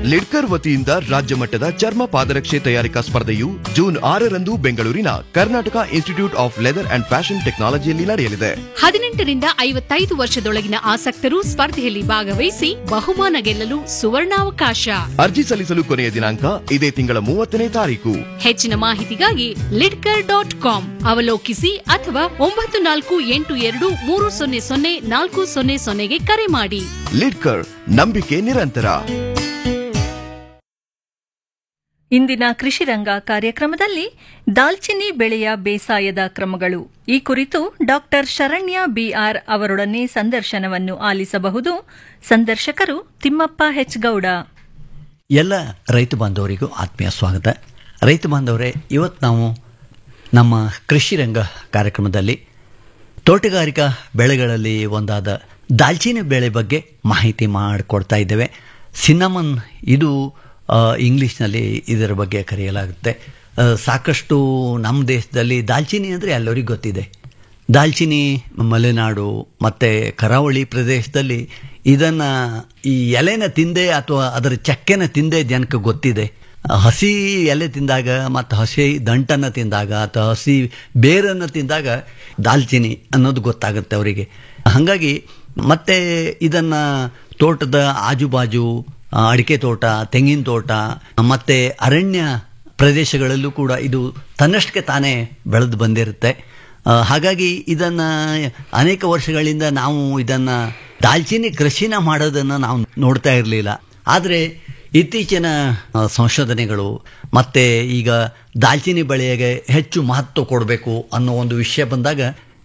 ಲಿಡ್ಕರ್ ವತಿಯಿಂದ ರಾಜ್ಯ ಮಟ್ಟದ ಚರ್ಮ ಪಾದರಕ್ಷೆ ತಯಾರಿಕಾ ಸ್ಪರ್ಧೆಯು ಜೂನ್ ಆರರಂದು ಬೆಂಗಳೂರಿನ Karnataka institute of leather and fashion ಟೆಕ್ನಾಲಜಿಯಲ್ಲಿ ನಡೆಯಲಿದೆ ಹದಿನೆಂಟರಿಂದ ಐವತ್ತೈದು ವರ್ಷದೊಳಗಿನ ಆಸಕ್ತರು ಸ್ಪರ್ಧೆಯಲ್ಲಿ ಭಾಗವಹಿಸಿ ಬಹುಮಾನ ಗೆಲ್ಲಲು ಸುವರ್ಣಾವಕಾಶ ಅರ್ಜಿ ಸಲ್ಲಿಸಲು ಕೊನೆಯ ದಿನಾಂಕ ಇದೇ ತಿಂಗಳ ಮೂವತ್ತನೇ ತಾರೀಕು ಹೆಚ್ಚಿನ ಮಾಹಿತಿಗಾಗಿ ಲಿಡ್ಕರ್ ಡಾಟ್ ಕಾಮ್ ಅವಲೋಕಿಸಿ ಅಥವಾ ಒಂಬತ್ತು ನಾಲ್ಕು ಎಂಟು ಎರಡು ಮೂರು ಸೊನ್ನೆ ಸೊನ್ನೆ ನಾಲ್ಕು ಸೊನ್ನೆ ಸೊನ್ನೆಗೆ ಕರೆ ಮಾಡಿ ಲಿಡ್ಕರ್ ನಂಬಿಕೆ ನಿರಂತರ ಇಂದಿನ ಕೃಷಿ ರಂಗ ಕಾರ್ಯಕ್ರಮದಲ್ಲಿ ದಾಲ್ಚಿನ್ನಿ ಬೆಳೆಯ ಬೇಸಾಯದ ಕ್ರಮಗಳು ಈ ಕುರಿತು ಡಾಕ್ಟರ್ ಶರಣ್ಯ ಬಿಆರ್ ಅವರೊಡನೆ ಸಂದರ್ಶನವನ್ನು ಆಲಿಸಬಹುದು ಸಂದರ್ಶಕರು ತಿಮ್ಮಪ್ಪ ಹೆಚ್ ಗೌಡ ಎಲ್ಲ ರೈತ ಬಾಂಧವರಿಗೂ ಆತ್ಮೀಯ ಸ್ವಾಗತ ರೈತ ಬಾಂಧವರೇ ಇವತ್ತು ನಾವು ನಮ್ಮ ಕೃಷಿ ರಂಗ ಕಾರ್ಯಕ್ರಮದಲ್ಲಿ ತೋಟಗಾರಿಕಾ ಬೆಳೆಗಳಲ್ಲಿ ಒಂದಾದ ದಾಲ್ಚಿನ್ನಿ ಬೆಳೆ ಬಗ್ಗೆ ಮಾಹಿತಿ ಮಾಡಿಕೊಡ್ತಾ ಇದ್ದೇವೆ ಸಿನ್ನಮನ್ ಇದು ಆ, ಇಂಗ್ಲೀಷ್ನಲ್ಲಿ ಇದರ ಬಗ್ಗೆ ಕರೆಯಲಾಗುತ್ತೆ ಆ, ಸಾಕಷ್ಟು ನಮ್ಮ ದೇಶದಲ್ಲಿ ದಾಲ್ಚಿನ್ನಿ ಅಂದರೆ ಎಲ್ಲರಿಗೂ ಗೊತ್ತಿದೆ ದಾಲ್ಚಿನ್ನಿ ಮಲೆನಾಡು ಮತ್ತು ಕರಾವಳಿ ಪ್ರದೇಶದಲ್ಲಿ ಇದನ್ನು ಈ ಎಲೆನ ತಿಂದೆ ಅಥವಾ ಅದರ ಚಕ್ಕೆನ ತಿಂದೆ ಜನಕ್ಕೆ ಗೊತ್ತಿದೆ ಹಸಿ ಎಲೆ ತಿಂದಾಗ ಮತ್ತು ಹಸಿ ದಂಟನ್ನು ತಿಂದಾಗ ಅಥವಾ ಹಸಿ ಬೇರನ್ನು ತಿಂದಾಗ ದಾಲ್ಚಿನ್ನಿ ಅನ್ನೋದು ಗೊತ್ತಾಗುತ್ತೆ ಅವರಿಗೆ ಹಾಗಾಗಿ ಮತ್ತೆ ಇದನ್ನು ತೋಟದ ಆಜುಬಾಜು ಆ, ಅಡಿಕೆ ತೋಟ ತೆಂಗಿನ ತೋಟ ಮತ್ತು ಅರಣ್ಯ ಪ್ರದೇಶಗಳಲ್ಲೂ ಕೂಡ ಇದು ತನ್ನಷ್ಟಕ್ಕೆ ತಾನೇ ಬೆಳೆದು ಬಂದಿರುತ್ತೆ ಆ, ಹಾಗಾಗಿ ಇದನ್ನು ಅನೇಕ ವರ್ಷಗಳಿಂದ ನಾವು ಇದನ್ನು ದಾಲ್ಚಿನ್ನಿ ಕೃಷಿನ ಮಾಡೋದನ್ನು ನಾವು ನೋಡ್ತಾ ಇರಲಿಲ್ಲ ಆದರೆ ಇತ್ತೀಚಿನ ಆ, ಸಂಶೋಧನೆಗಳು ಮತ್ತು ಈಗ ದಾಲ್ಚಿನ್ನಿ ಬೆಳೆಗೆ ಹೆಚ್ಚು ಮಹತ್ವ ಕೊಡಬೇಕು ಅನ್ನೋ ಒಂದು ವಿಷಯ ಬಂದಾಗ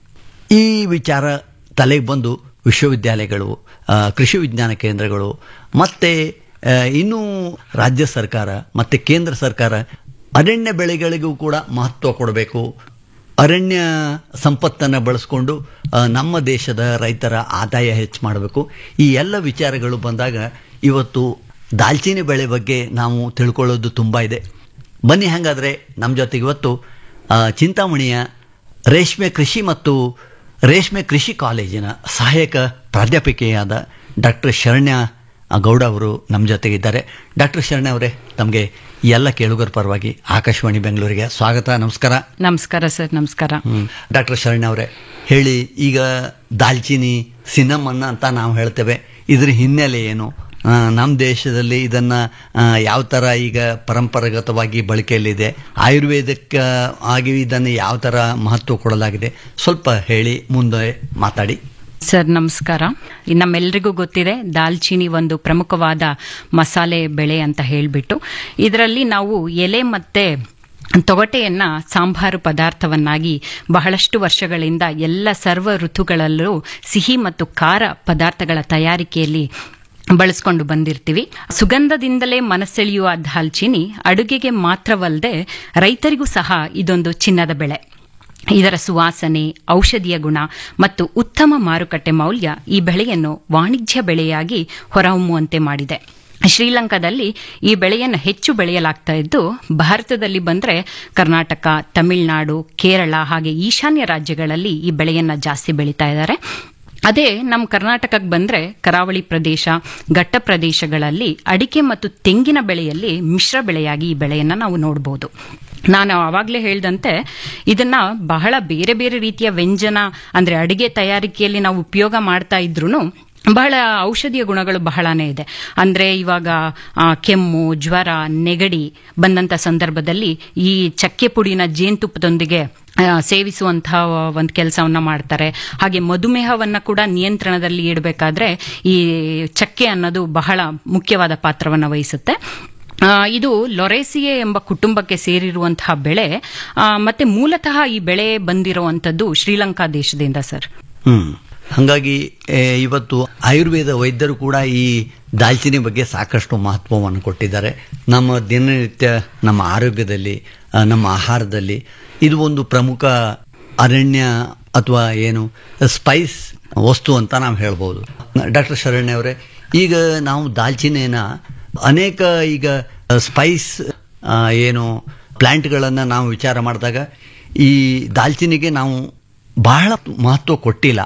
ಈ ವಿಚಾರ ತಲೆಗೆ ಬಂದು ವಿಶ್ವವಿದ್ಯಾಲಯಗಳು ಆ, ಕೃಷಿ ವಿಜ್ಞಾನ ಕೇಂದ್ರಗಳು ಮತ್ತು ಆ, ಇನ್ನೂ ರಾಜ್ಯ ಸರ್ಕಾರ ಮತ್ತು ಕೇಂದ್ರ ಸರ್ಕಾರ ಅರಣ್ಯ ಬೆಳೆಗಳಿಗೂ ಕೂಡ ಮಹತ್ವ ಕೊಡಬೇಕು ಅರಣ್ಯ ಸಂಪತ್ತನ್ನು ಬಳಸ್ಕೊಂಡು ಆ, ನಮ್ಮ ದೇಶದ ರೈತರ ಆದಾಯ ಹೆಚ್ಚು ಮಾಡಬೇಕು ಈ ಎಲ್ಲ ವಿಚಾರಗಳು ಬಂದಾಗ ಇವತ್ತು ದಾಲ್ಚಿನ್ನಿ ಬೆಳೆ ಬಗ್ಗೆ ನಾವು ತಿಳ್ಕೊಳ್ಳೋದು ತುಂಬ ಇದೆ ಬನ್ನಿ ಹಾಗಾದರೆ ನಮ್ಮ ಜೊತೆಗೆ ಇವತ್ತು ಆ, ಚಿಂತಾಮಣಿಯ ರೇಷ್ಮೆ ಕೃಷಿ ಮತ್ತು ರೇಷ್ಮೆ ಕೃಷಿ ಕಾಲೇಜಿನ ಸಹಾಯಕ ಪ್ರಾಧ್ಯಾಪಕಿಯಾದ ಡಾಕ್ಟರ್ ಶರಣ್ಯ ಗೌಡ ಅವರು ನಮ್ಮ ಜೊತೆಗಿದ್ದಾರೆ ಡಾಕ್ಟರ್ ಶರಣ್ಯ ಅವರೇ ತಮಗೆ ಎಲ್ಲ ಕೇಳುಗರ ಪರವಾಗಿ ಆಕಾಶವಾಣಿ ಬೆಂಗಳೂರಿಗೆ ಸ್ವಾಗತ ನಮಸ್ಕಾರ ನಮಸ್ಕಾರ ಸರ್ ನಮಸ್ಕಾರ ಡಾಕ್ಟರ್ ಶರಣ್ಯ ಅವರೇ ಹೇಳಿ ಈಗ ದಾಲ್ಚಿನಿ ಸಿನಮನ್ನ ಅಂತ ನಾವು ಹೇಳ್ತೇವೆ ಇದ್ರ ಹಿನ್ನೆಲೆ ಏನು ಆ, ನಮ್ಮ ದೇಶದಲ್ಲಿ ಇದನ್ನ ಆ, ಯಾವ ಥರ ಈಗ ಪರಂಪರಾಗತವಾಗಿ ಬಳಕೆಯಲ್ಲಿದೆ ಆಯುರ್ವೇದಕ್ಕೆ ಆಗಿ ಇದನ್ನು ಯಾವ ಥರ ಮಹತ್ವ ಕೊಡಲಾಗಿದೆ ಸ್ವಲ್ಪ ಹೇಳಿ ಮುಂದೆ ಮಾತಾಡಿ ಸರ್ ನಮಸ್ಕಾರ ಈ ನಮ್ಮೆಲ್ಲರಿಗೂ ಗೊತ್ತಿದೆ ದಾಲ್ಚಿನಿ ಒಂದು ಪ್ರಮುಖವಾದ ಮಸಾಲೆ ಬೆಳೆ ಅಂತ ಹೇಳಿಬಿಟ್ಟು ಇದರಲ್ಲಿ ನಾವು ಎಲೆ ಮತ್ತೆ ತೊಗಟೆಯನ್ನ ಸಾಂಬಾರು ಪದಾರ್ಥವನ್ನಾಗಿ ಬಹಳಷ್ಟು ವರ್ಷಗಳಿಂದ ಎಲ್ಲ ಸರ್ವ ಋತುಗಳಲ್ಲೂ ಸಿಹಿ ಮತ್ತು ಖಾರ ಪದಾರ್ಥಗಳ ತಯಾರಿಕೆಯಲ್ಲಿ ಬಳಸ್ಕೊಂಡು ಬಂದಿರ್ತೀವಿ ಸುಗಂಧದಿಂದಲೇ ಮನಸೆಳೆಯುವ ದಾಲ್ಚಿನಿ ಅಡುಗೆಗೆ ಮಾತ್ರವಲ್ಲದೆ ರೈತರಿಗೂ ಸಹ ಇದೊಂದು ಚಿನ್ನದ ಬೆಳೆ ಇದರ ಸುವಾಸನೆ ಔಷಧೀಯ ಗುಣ ಮತ್ತು ಉತ್ತಮ ಮಾರುಕಟ್ಟೆ ಮೌಲ್ಯ ಈ ಬೆಳೆಯನ್ನು ವಾಣಿಜ್ಯ ಬೆಳೆಯಾಗಿ ಹೊರಹೊಮ್ಮುವಂತೆ ಮಾಡಿದೆ ಶ್ರೀಲಂಕಾದಲ್ಲಿ ಈ ಬೆಳೆಯನ್ನು ಹೆಚ್ಚು ಬೆಳೆಯಲಾಗ್ತಾ ಇದ್ದು ಭಾರತದಲ್ಲಿ ಬಂದರೆ ಕರ್ನಾಟಕ ತಮಿಳುನಾಡು ಕೇರಳ ಹಾಗೆ ಈಶಾನ್ಯ ರಾಜ್ಯಗಳಲ್ಲಿ ಈ ಬೆಳೆಯನ್ನು ಜಾಸ್ತಿ ಬೆಳೀತಾ ಇದ್ದಾರೆ ಅದೇ ನಮ್ಮ ಕರ್ನಾಟಕಕ್ಕೆ ಬಂದರೆ ಕರಾವಳಿ ಪ್ರದೇಶ ಘಟ್ಟ ಪ್ರದೇಶಗಳಲ್ಲಿ ಅಡಿಕೆ ಮತ್ತು ತೆಂಗಿನ ಬೆಳೆಯಲ್ಲಿ ಮಿಶ್ರ ಬೆಳೆಯಾಗಿ ಈ ಬೆಳೆಯನ್ನು ನಾವು ನೋಡಬಹುದು ನಾನು ಆವಾಗಲೇ ಹೇಳ್ದಂತೆ ಇದನ್ನ ಬಹಳ ಬೇರೆ ಬೇರೆ ರೀತಿಯ ವ್ಯಂಜನ ಅಂದ್ರೆ ಅಡಿಗೆ ತಯಾರಿಕೆಯಲ್ಲಿ ನಾವು ಉಪಯೋಗ ಮಾಡ್ತಾ ಇದ್ರು ಬಹಳ ಔಷಧೀಯ ಗುಣಗಳು ಬಹಳನೇ ಇದೆ ಅಂದ್ರೆ ಇವಾಗ ಆ, ಕೆಮ್ಮು ಜ್ವರ ನೆಗಡಿ ಬಂದಂತ ಸಂದರ್ಭದಲ್ಲಿ ಈ ಚಕ್ಕೆ ಪುಡಿನ ಜೇನುತುಪ್ಪದೊಂದಿಗೆ ಆ, ಸೇವಿಸುವಂತಹ ಒಂದು ಕೆಲಸವನ್ನ ಮಾಡ್ತಾರೆ ಹಾಗೆ ಮಧುಮೇಹವನ್ನ ಕೂಡ ನಿಯಂತ್ರಣದಲ್ಲಿ ಇಡಬೇಕಾದ್ರೆ ಈ ಚಕ್ಕೆ ಅನ್ನೋದು ಬಹಳ ಮುಖ್ಯವಾದ ಪಾತ್ರವನ್ನು ವಹಿಸುತ್ತೆ ಆ, ಇದು ಲೊರೇಸಿಯೆ ಎಂಬ ಕುಟುಂಬಕ್ಕೆ ಸೇರಿರುವಂತಹ ಬೆಳೆ ಆ, ಮತ್ತೆ ಮೂಲತಃ ಈ ಬೆಳೆ ಬಂದಿರುವಂತದ್ದು ಶ್ರೀಲಂಕಾ ದೇಶದಿಂದ ಸರ್ ಹ್ಮ್ ಹಾಗಾಗಿ ಏ, ಇವತ್ತು ಆಯುರ್ವೇದ ವೈದ್ಯರು ಕೂಡ ಈ ದಾಲ್ಚಿನ್ನಿ ಬಗ್ಗೆ ಸಾಕಷ್ಟು ಮಹತ್ವವನ್ನು ಕೊಟ್ಟಿದ್ದಾರೆ ನಮ್ಮ ದಿನನಿತ್ಯ ನಮ್ಮ ಆರೋಗ್ಯದಲ್ಲಿ ಆ, ನಮ್ಮ ಆಹಾರದಲ್ಲಿ ಇದು ಒಂದು ಪ್ರಮುಖ ಅರಣ್ಯ ಅಥವಾ ಏನು ಸ್ಪೈಸ್ ವಸ್ತು ಅಂತ ನಾವು ಹೇಳ್ಬೋದು ಡಾಕ್ಟರ್ ಶರಣ್ಯ ಅವರೇ ಈಗ ನಾವು ದಾಲ್ಚಿನ್ನಿನ ಅನೇಕ ಈಗ ಸ್ಪೈಸ್ ಏನು ಪ್ಲ್ಯಾಂಟ್ಗಳನ್ನು ನಾವು ವಿಚಾರ ಮಾಡಿದಾಗ ಈ ದಾಲ್ಚಿನ್ನಿಗೆ ನಾವು ಬಹಳ ಮಹತ್ವ ಕೊಟ್ಟಿಲ್ಲ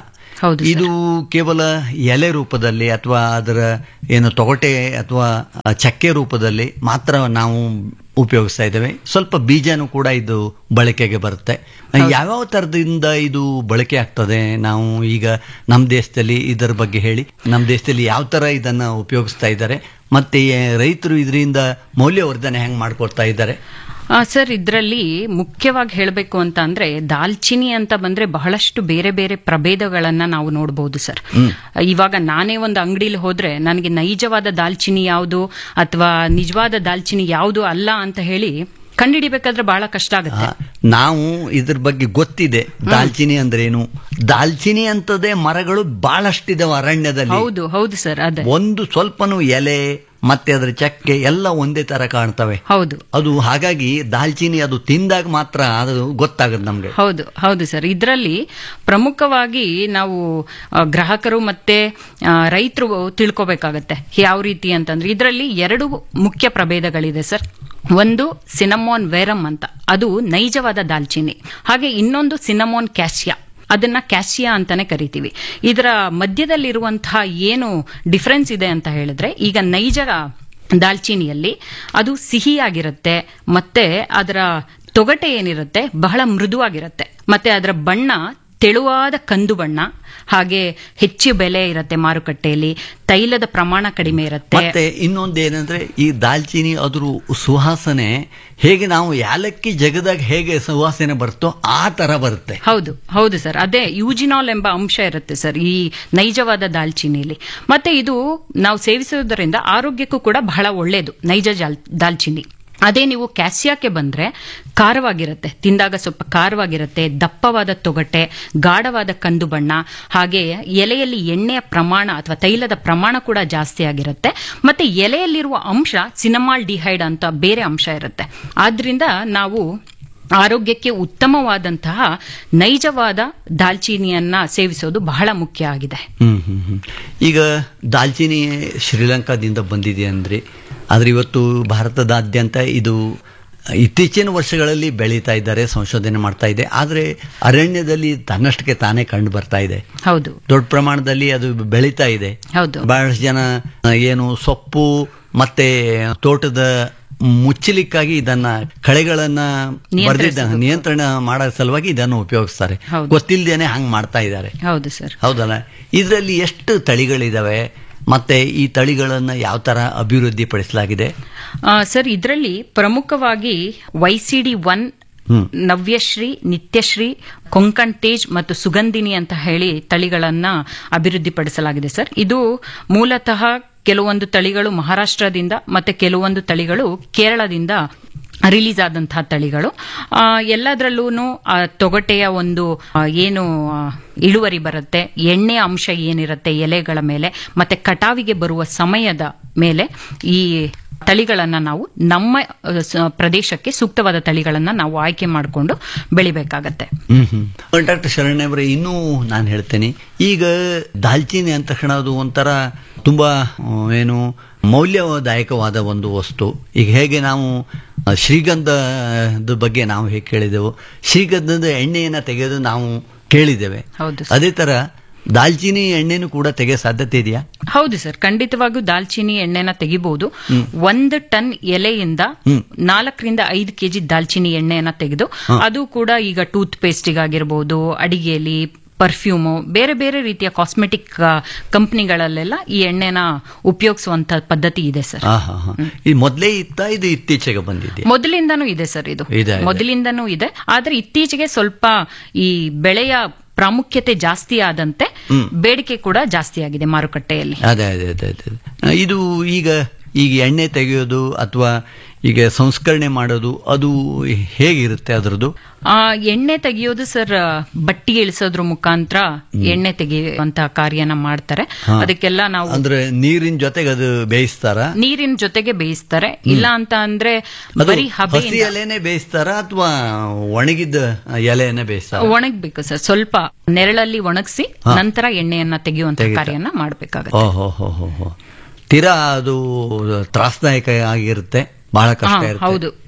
ಹೌದು ಸರ್. ಇದು ಕೇವಲ ಎಲೆ ರೂಪದಲ್ಲಿ ಅಥವಾ ಅದರ ಏನು ತೊಗಟೆ ಅಥವಾ ಚಕ್ಕೆ ರೂಪದಲ್ಲಿ ಮಾತ್ರ ನಾವು ಉಪಯೋಗಿಸ್ತಾ ಇದ್ದೇವೆ ಸ್ವಲ್ಪ ಬೀಜನೂ ಕೂಡ ಇದು ಬಳಕೆಗೆ ಬರುತ್ತೆ ಯಾವ್ಯಾವ ತರದಿಂದ ಇದು ಬಳಕೆ ಆಗ್ತದೆ ನಾವು ಈಗ ನಮ್ಮ ದೇಶದಲ್ಲಿ ಇದರ ಬಗ್ಗೆ ಹೇಳಿ ನಮ್ಮ ದೇಶದಲ್ಲಿ ಯಾವ ತರ ಇದನ್ನ ಉಪಯೋಗಿಸ್ತಾ ಇದ್ದಾರೆ ಮತ್ತೆ ರೈತರು ಇದರಿಂದ ಮೌಲ್ಯವರ್ಧನೆ ಹೆಂಗ್ ಮಾಡ್ಕೊಳ್ತಾ ಇದ್ದಾರೆ ಆ, ಸರ್ ಇದರಲ್ಲಿ ಮುಖ್ಯವಾಗಿ ಹೇಳಬೇಕು ಅಂತ ಅಂದ್ರೆ ದಾಲ್ಚಿನಿ ಅಂತ ಬಂದ್ರೆ ಬಹಳಷ್ಟು ಬೇರೆ ಬೇರೆ ಪ್ರಭೇದಗಳನ್ನ ನಾವು ನೋಡಬಹುದು ಸರ್ ಇವಾಗ ನಾನೇ ಒಂದು ಅಂಗಡಿಲಿ ಹೋದ್ರೆ ನನಗೆ ನೈಜವಾದ ದಾಲ್ಚಿನಿ ಯಾವುದು ಅಥವಾ ನಿಜವಾದ ದಾಲ್ಚಿನಿ ಯಾವುದು ಅಲ್ಲ ಅಂತ ಹೇಳಿ ಕಂಡುಹಿಡಿಬೇಕಾದ್ರೆ ಬಹಳ ಕಷ್ಟ ಆಗುತ್ತೆ ಆ, ನಾವು ಇದ್ರ ಬಗ್ಗೆ ಗೊತ್ತಿದೆ ದಾಲ್ಚಿನಿ ಅಂದ್ರೇನು ದಾಲ್ಚಿನಿ ಅಂತದೇ ಮರಗಳು ಬಹಳಷ್ಟಿದಾವೆ ಅರಣ್ಯದಲ್ಲಿ ಹೌದು ಹೌದು ಸರ್ ಅದೇ ಒಂದು ಸ್ವಲ್ಪನೂ ಎಲೆ ಮತ್ತೆ ಅದರ ಚಕ್ಕೆ ಎಲ್ಲ ಒಂದೇ ತರ ಕಾಣ್ತವೆ ಹೌದು ಅದು ಹಾಗಾಗಿ ದಾಲ್ಚಿನಿ ಅದು ತಿಂದಾಗ ಮಾತ್ರ ಅದು ಗೊತ್ತಾಗದು ನಮ್ಗೆ ಹೌದು ಹೌದು ಸರ್ ಇದರಲ್ಲಿ ಪ್ರಮುಖವಾಗಿ ನಾವು ಆ, ಗ್ರಾಹಕರು ಮತ್ತೆ ಆ, ರೈತರು ತಿಳ್ಕೊಬೇಕಾಗತ್ತೆ ಯಾವ ರೀತಿ ಅಂತಂದ್ರೆ ಇದರಲ್ಲಿ ಎರಡು ಮುಖ್ಯ ಪ್ರಭೇದಗಳಿದೆ ಸರ್ ಒಂದು ಸಿನಮೋನ್ ವೇರಮ್ ಅಂತ ಅದು ನೈಜವಾದ ದಾಲ್ಚಿನಿ ಹಾಗೆ ಇನ್ನೊಂದು ಸಿನಮೋನ್ ಕ್ಯಾಶಿಯಾ ಅದನ್ನ ಕ್ಯಾಶಿಯಾ ಅಂತಾನೆ ಕರಿತೀವಿ ಇದರ ಮಧ್ಯದಲ್ಲಿರುವಂತಹ ಏನು ಡಿಫರೆನ್ಸ್ ಇದೆ ಅಂತ ಹೇಳಿದ್ರೆ ಈಗ ನೈಜ ದಾಲ್ಚಿನಿಯಲ್ಲಿ ಅದು ಸಿಹಿಯಾಗಿರುತ್ತೆ ಮತ್ತೆ ಅದರ ತೊಗಟೆ ಏನಿರುತ್ತೆ ಬಹಳ ಮೃದುವಾಗಿರುತ್ತೆ ಮತ್ತೆ ಅದರ ಬಣ್ಣ ತೆಳುವಾದ ಕಂದು ಬಣ್ಣ ಹಾಗೆ ಹೆಚ್ಚು ಬೆಲೆ ಇರುತ್ತೆ ಮಾರುಕಟ್ಟೆಯಲ್ಲಿ ತೈಲದ ಪ್ರಮಾಣ ಕಡಿಮೆ ಇರುತ್ತೆ ಮತ್ತೆ ಇನ್ನೊಂದು ಏನಂದ್ರೆ ಈ ದಾಲ್ಚಿನಿ ಅದ್ರ ಸುವಾಸನೆ ಹೇಗೆ ನಾವು ಯಾಲಕ್ಕಿ ಜಗದಾಗ ಹೇಗೆ ಸುವಾಸನೆ ಬರುತ್ತೋ ಆ ತರ ಬರುತ್ತೆ ಹೌದು ಹೌದು ಸರ್ ಅದೇ ಯೂಜಿನಾಲ್ ಎಂಬ ಅಂಶ ಇರುತ್ತೆ ಸರ್ ಈ ನೈಜವಾದ ದಾಲ್ಚಿನಿಲಿ ಮತ್ತೆ ಇದು ನಾವು ಸೇವಿಸುವುದರಿಂದ ಆರೋಗ್ಯಕ್ಕೂ ಕೂಡ ಬಹಳ ಒಳ್ಳೆಯದು ನೈಜ ಜಾಲ್- ದಾಲ್ಚಿನಿ ಅದೇ ನೀವು ಕ್ಯಾಸಿಯಾಕ್ಕೆ ಬಂದ್ರೆ ಖಾರವಾಗಿರುತ್ತೆ ತಿಂದಾಗ ಸ್ವಲ್ಪ ಖಾರವಾಗಿರುತ್ತೆ ದಪ್ಪವಾದ ತೊಗಟೆ ಗಾಢವಾದ ಕಂದು ಬಣ್ಣ ಹಾಗೆ ಎಲೆಯಲ್ಲಿ ಎಣ್ಣೆಯ ಪ್ರಮಾಣ ಅಥವಾ ತೈಲದ ಪ್ರಮಾಣ ಕೂಡ ಜಾಸ್ತಿ ಆಗಿರುತ್ತೆ ಮತ್ತೆ ಎಲೆಯಲ್ಲಿರುವ ಅಂಶ ಸಿನಮಾಲ್ ಡಿಹೈಡ್ ಅಂತ ಬೇರೆ ಅಂಶ ಇರುತ್ತೆ ಆದ್ರಿಂದ ನಾವು ಆರೋಗ್ಯಕ್ಕೆ ಉತ್ತಮವಾದಂತಹ ನೈಜವಾದ ದಾಲ್ಚಿನಿಯನ್ನ ಸೇವಿಸೋದು ಬಹಳ ಮುಖ್ಯ ಆಗಿದೆ ಹ್ಮ್ ಹ್ಮ್ ಹ್ಮ್. ಈಗ ದಾಲ್ಚಿನಿ ಶ್ರೀಲಂಕಾದಿಂದ ಬಂದಿದೆ ಅಂದ್ರೆ ಆದ್ರೆ ಇವತ್ತು ಭಾರತದಾದ್ಯಂತ ಇದು ಇತ್ತೀಚಿನ ವರ್ಷಗಳಲ್ಲಿ ಬೆಳೀತಾ ಇದ್ದಾರೆ ಸಂಶೋಧನೆ ಮಾಡ್ತಾ ಇದೆ ಆದರೆ ಅರಣ್ಯದಲ್ಲಿ ತನ್ನಷ್ಟಕ್ಕೆ ತಾನೇ ಕಂಡು ಬರ್ತಾ ಇದೆ ಹೌದು ದೊಡ್ಡ ಪ್ರಮಾಣದಲ್ಲಿ ಅದು ಬೆಳೀತಾ ಇದೆ ಹೌದು ಬಹಳಷ್ಟು ಜನ ಆ, ಏನು ಸೊಪ್ಪು ಮತ್ತೆ ತೋಟದ ಮುಚ್ಚಲಿಕ್ಕಾಗಿ ಇದನ್ನ ಕಳೆಗಳನ್ನ ಬರ್ದಿದ್ದ ನಿಯಂತ್ರಣ ಮಾಡೋ ಸಲುವಾಗಿ ಇದನ್ನು ಉಪಯೋಗಿಸ್ತಾರೆ ಹೌದು. ಗೊತ್ತಿಲ್ದೇನೆ ಹಂಗ್ ಮಾಡ್ತಾ ಇದ್ದಾರೆ ಹೌದು ಸರ್ ಹೌದಲ್ಲ ಇದರಲ್ಲಿ ಎಷ್ಟು ತಳಿಗಳಿದಾವೆ ಮತ್ತೆ ಈ ತಳಿಗಳನ್ನ ಯಾವ ತರ ಅಭಿವೃದ್ಧಿ ಪಡಿಸಲಾಗಿದೆ ಆ, ಸರ್ ಇದರಲ್ಲಿ ಪ್ರಮುಖವಾಗಿ ವೈಸಿಡಿ ಒನ್ ನವ್ಯಶ್ರೀ ನಿತ್ಯಶ್ರೀ ಕೊಂಕಣ್ ತೇಜ್ ಮತ್ತು ಸುಗಂಧಿನಿ ಅಂತ ಹೇಳಿ ತಳಿಗಳನ್ನ ಅಭಿವೃದ್ಧಿಪಡಿಸಲಾಗಿದೆ ಸರ್ ಇದು ಮೂಲತಃ ಕೆಲವೊಂದು ತಳಿಗಳು ಮಹಾರಾಷ್ಟ್ರದಿಂದ ಮತ್ತೆ ಕೆಲವೊಂದು ತಳಿಗಳು ಕೇರಳದಿಂದ ರಿಲೀಸ್ ಆದಂತಹ ತಳಿಗಳು ಆ, ಎಲ್ಲದರಲ್ಲೂ ಆ ತೊಗಟೆಯ ಒಂದು ಆ, ಏನು ಆ, ಇಳುವರಿ ಬರುತ್ತೆ ಎಣ್ಣೆ ಅಂಶ ಏನಿರುತ್ತೆ ಎಲೆಗಳ ಮೇಲೆ ಮತ್ತೆ ಕಟಾವಿಗೆ ಬರುವ ಸಮಯದ ಮೇಲೆ ಈ ತಳಿಗಳನ್ನ ನಾವು ನಮ್ಮ ಅ, ಸ- ಪ್ರದೇಶಕ್ಕೆ ಸೂಕ್ತವಾದ ತಳಿಗಳನ್ನ ನಾವು ಆಯ್ಕೆ ಮಾಡಿಕೊಂಡು ಬೆಳಿಬೇಕಾಗತ್ತೆ ಡಾಕ್ಟರ್ ಶರಣ್ಯ ಅವರೇ ಇನ್ನೂ ನಾನು ಹೇಳ್ತೇನೆ ಈಗ ದಾಲ್ಚಿನಿ ಅಂದ ತಕ್ಷಣ ಅದು ಒಂಥರ ತುಂಬಾ ಆ, ಏನು ಮೌಲ್ಯದಾಯಕವಾದ ಒಂದು ವಸ್ತು ಈಗ ಹೇಗೆ ನಾವು ಆ, ಶ್ರೀಗಂಧದ ಬಗ್ಗೆ ನಾವು ಹೇಗೆ ಕೇಳಿದೆವು ಶ್ರೀಗಂಧದ ಎಣ್ಣೆಯನ್ನ ತೆಗೆದು ನಾವು ಕೇಳಿದ್ದೇವೆ ಹೌದು ಅದೇ ತರ ದಾಲ್ಚಿನಿ ಎಣ್ಣೆನೂ ಕೂಡ ತೆಗೆಯೋ ಸಾಧ್ಯತೆ ಇದೆಯಾ ಹೌದು ಸರ್ ಖಂಡಿತವಾಗೂ ದಾಲ್ಚಿನಿ ಎಣ್ಣೆನ ತೆಗಿಬಹುದು ಒಂದು ಟನ್ ಎಲೆಯಿಂದ ನಾಲ್ಕರಿಂದ ಐದು ಕೆಜಿ ದಾಲ್ಚಿನಿ ಎಣ್ಣೆಯನ್ನ ತೆಗೆದು ಅದು ಕೂಡ ಈಗ ಟೂತ್ ಪೇಸ್ಟಿಗಾಗಿರ್ಬೋದು ಅಡಿಗೆಯಲ್ಲಿ ಪರ್ಫ್ಯೂಮು ಬೇರೆ ಬೇರೆ ರೀತಿಯ ಕಾಸ್ಮೆಟಿಕ್ ಕಂಪನಿಗಳಲ್ಲೆಲ್ಲ ಈ ಎಣ್ಣೆನ ಉಪಯೋಗಿಸುವಂತ ಪದ್ಧತಿ ಇದೆ ಸರ್ ಆ, ಹಾ, ಹಾ. ಇದು ಮೊದಲೇ ಇತ್ತ ಇದು ಇತ್ತೀಚೆಗೆ ಬಂದಿದೆ ಮೊದಲಿಂದನೂ ಇದೆ ಸರ್ ಇದು ಇದೆ, ಇದೆ. ಮೊದಲಿಂದನೂ ಇದೆ ಆದ್ರೆ ಇತ್ತೀಚೆಗೆ ಸ್ವಲ್ಪ ಈ ಬೆಳೆಯ ಪ್ರಾಮುಖ್ಯತೆ ಜಾಸ್ತಿ ಆದಂತೆ ಬೇಡಿಕೆ ಕೂಡ ಜಾಸ್ತಿ ಆಗಿದೆ ಮಾರುಕಟ್ಟೆಯಲ್ಲಿ ಅದೇ ಅದೇ ಅದೇ ಅದೇ ಇದು ಈಗ ಈಗ ಎಣ್ಣೆ ತೆಗೆಯೋದು ಅಥವಾ ಈಗ ಸಂಸ್ಕರಣೆ ಮಾಡೋದು ಅದು ಹೇಗಿರುತ್ತೆ ಅದರದ್ದು ಆ ಎಣ್ಣೆ ತೆಗೆಯೋದು ಸರ್ ಬಟ್ಟಿ ಇಳಿಸೋದ್ರ ಮುಖಾಂತರ ಎಣ್ಣೆ ತೆಗೆಯುವಂತ ಕಾರ್ಯನ ಮಾಡ್ತಾರೆ ಅದಕ್ಕೆಲ್ಲ ನಾವು ಅಂದ್ರೆ ನೀರಿನ ಜೊತೆಗೆ ಅದು ಬೇಯಿಸ್ತಾರ ನೀರಿನ ಜೊತೆಗೆ ಬೇಯಿಸ್ತಾರೆ ಇಲ್ಲ ಅಂತ ಅಂದ್ರೆ ಅದು ಬರೀ ಹಸಿ ಹಬೆಯಿಂದ ಎಲೆನೆ ಬೇಯಿಸ್ತಾರ ಅಥವಾ ಒಣಗಿದ್ದ ಎಲೆಯನ್ನೇ ಬೇಯಿಸ್ತಾರ ಒಣಗ್ಬೇಕು ಸರ್ ಸ್ವಲ್ಪ ನೆರಳಲ್ಲಿ ಒಣಗಿಸಿ ನಂತರ ಎಣ್ಣೆಯನ್ನ ತೆಗೆಯುವಂತ ಕಾರ್ಯನ ಮಾಡ್ಬೇಕಾಗತ್ತೆ ಓಹೋ ಹೋ ಹೋ ಹೋ ತೀರಾ ಅದು ತ್ರಾಸದಾಯಕ ಆಗಿರುತ್ತೆ ಬಹಳ ಕಷ್ಟ ಹಾ, ಇರುತ್ತೆ ಹೌದು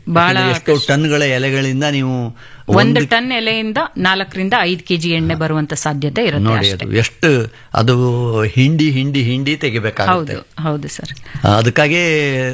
ಬಹಳ ಯಾಕಂದ್ರೆ ಎಷ್ಟೋ ಟನ್ಗಳ ಎಲೆಗಳಿಂದ ನೀವು ಒಂದು ಟನ್ ಎಲೆಯಿಂದ ನಾಲ್ಕರಿಂದ ಐದು ಕೆಜಿ ಎಣ್ಣೆ ಬರುವಂತ ಸಾಧ್ಯತೆ ಇರುತ್ತೆ ನೋಡಿ ಅಷ್ಟೇ ಅದು ಎಷ್ಟು ಅದು ಹಿಂಡಿ ಹಿಂಡಿ ಹಿಂಡಿ ತೆಗಿಬೇಕಾಗುತ್ತೆ ಹೌದು ಹೌದು ಸರ್ ಅದಕ್ಕಾಗಿ